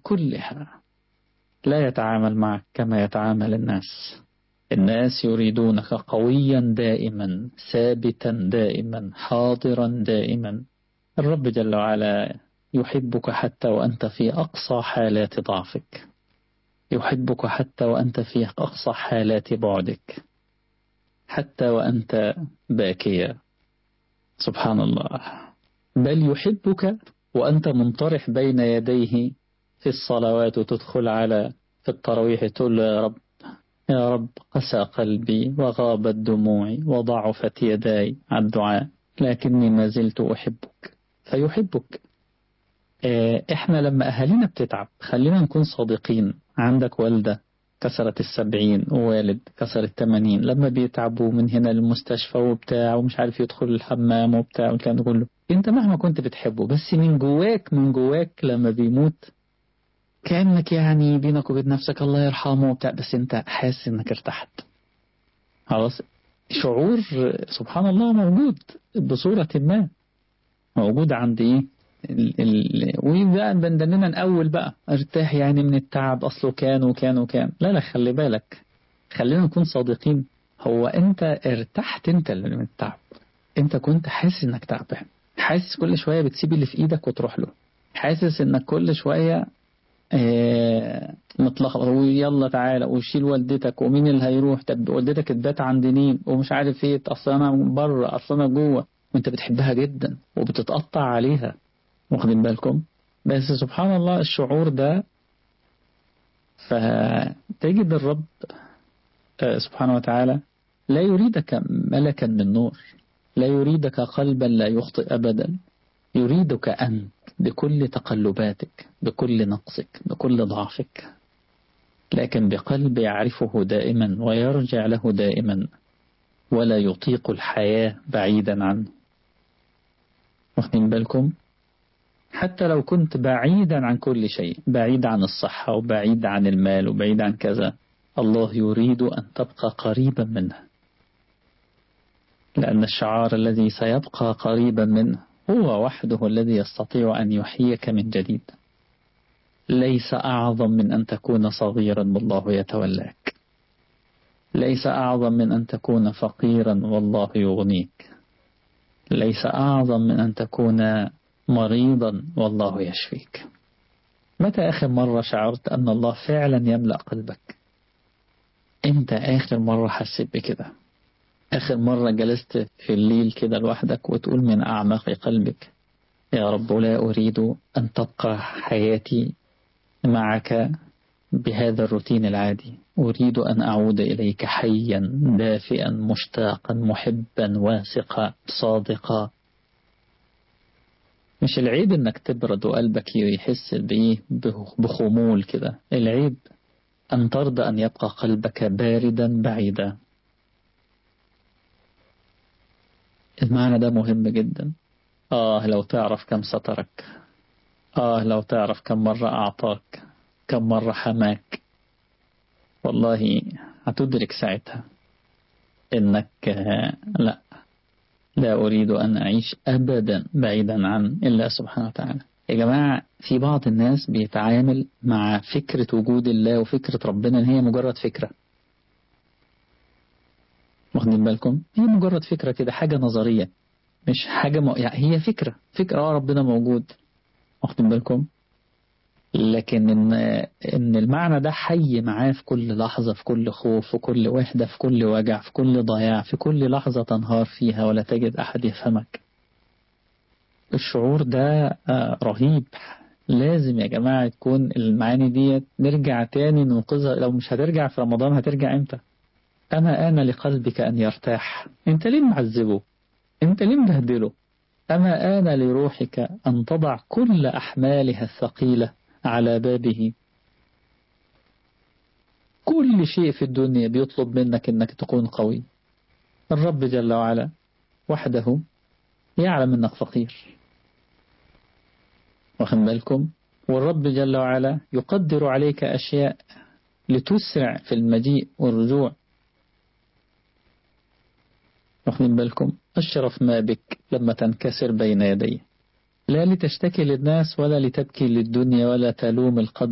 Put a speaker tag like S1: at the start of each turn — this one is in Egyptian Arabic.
S1: كلها لا يتعامل معك كما يتعامل الناس الناس يريدونك قويا دائما ثابتا دائما حاضرا دائما الرب جل وعلا يحبك حتى وأنت في أقصى حالات ضعفك يحبك حتى وأنت في أقصى حالات بعدك حتى وأنت باكيا سبحان الله بل يحبك وأنت منطرح بين يديه في الصلوات وتدخل على في التراويح تقول يا رب يا رب قسى قلبي وغابت دموعي وضعفت يداي على الدعاء لكني ما زلت أحبك فيحبك احنا لما أهالينا بتتعب خلينا نكون صادقين عندك والدة كسرت السبعين ووالد كسر التمانين لما بيتعبوا من هنا للمستشفى وبتاع ومش عارف يدخل الحمام وبتاع والكلام ده كله انت مهما كنت بتحبه بس من جواك من جواك لما بيموت كأنك يعني بينك وبين نفسك الله يرحمه وبتاع بس انت حاسس انك ارتحت خلاص شعور سبحان الله موجود بصورة ما موجود عند ايه وبقى بندننا نأول بقى ارتاح يعني من التعب أصله كان وكان وكان لا لا خلي بالك خلينا نكون صادقين هو أنت ارتحت أنت اللي من التعب أنت كنت حاسس إنك تعبان حاسس كل شوية بتسيب اللي في إيدك وتروح له حاسس إنك كل شوية اه متلخبط ويلا تعالى وشيل والدتك ومين اللي هيروح طب والدتك تبات عند مين ومش عارف ايه اصل انا بره اصل انا جوه وانت بتحبها جدا وبتتقطع عليها واخدين بالكم بس سبحان الله الشعور ده فتجد الرب سبحانه وتعالى لا يريدك ملكا من نور لا يريدك قلبا لا يخطئ أبدا يريدك أنت بكل تقلباتك بكل نقصك بكل ضعفك لكن بقلب يعرفه دائما ويرجع له دائما ولا يطيق الحياة بعيدا عنه واخدين بالكم حتى لو كنت بعيدا عن كل شيء بعيد عن الصحة وبعيد عن المال وبعيد عن كذا الله يريد أن تبقى قريبا منه لأن الشعار الذي سيبقى قريبا منه هو وحده الذي يستطيع أن يحييك من جديد ليس أعظم من أن تكون صغيرا والله يتولاك ليس أعظم من أن تكون فقيرا والله يغنيك ليس أعظم من أن تكون مريضا والله يشفيك متى آخر مرة شعرت أن الله فعلا يملأ قلبك أنت آخر مرة حسيت بكده آخر مرة جلست في الليل كده لوحدك وتقول من أعماق قلبك يا رب لا أريد أن تبقى حياتي معك بهذا الروتين العادي أريد أن أعود إليك حيا دافئا مشتاقا محبا واثقا صادقا مش العيب انك تبرد وقلبك يحس بايه بخمول كده العيب ان ترضى ان يبقى قلبك باردا بعيدا المعنى ده مهم جدا آه لو تعرف كم سترك آه لو تعرف كم مرة أعطاك كم مرة حماك والله هتدرك ساعتها إنك لا لا أريد أن أعيش أبدا بعيدا عن الله سبحانه وتعالى يا جماعة في بعض الناس بيتعامل مع فكرة وجود الله وفكرة ربنا إن هي مجرد فكرة واخدين بالكم هي مجرد فكرة كده حاجة نظرية مش حاجة م... يعني هي فكرة فكرة اه ربنا موجود واخدين بالكم لكن إن, إن المعنى ده حي معاه في كل لحظة في كل خوف في كل وحدة في كل وجع في كل ضياع في كل لحظة تنهار فيها ولا تجد أحد يفهمك الشعور ده رهيب لازم يا جماعة تكون المعاني دي نرجع تاني ننقذها لو مش هترجع في رمضان هترجع امتى أما آن لقلبك أن يرتاح أنت ليه معذبه أنت ليه مبهدله أما آن لروحك أن تضع كل أحمالها الثقيلة على بابه كل شيء في الدنيا بيطلب منك أنك تكون قوي الرب جل وعلا وحده يعلم أنك فقير واخد بالكم والرب جل وعلا يقدر عليك أشياء لتسرع في المجيء والرجوع واخدين بالكم أشرف ما بك لما تنكسر بين يديه لا لتشتكي للناس ولا لتبكي للدنيا ولا تلوم القدر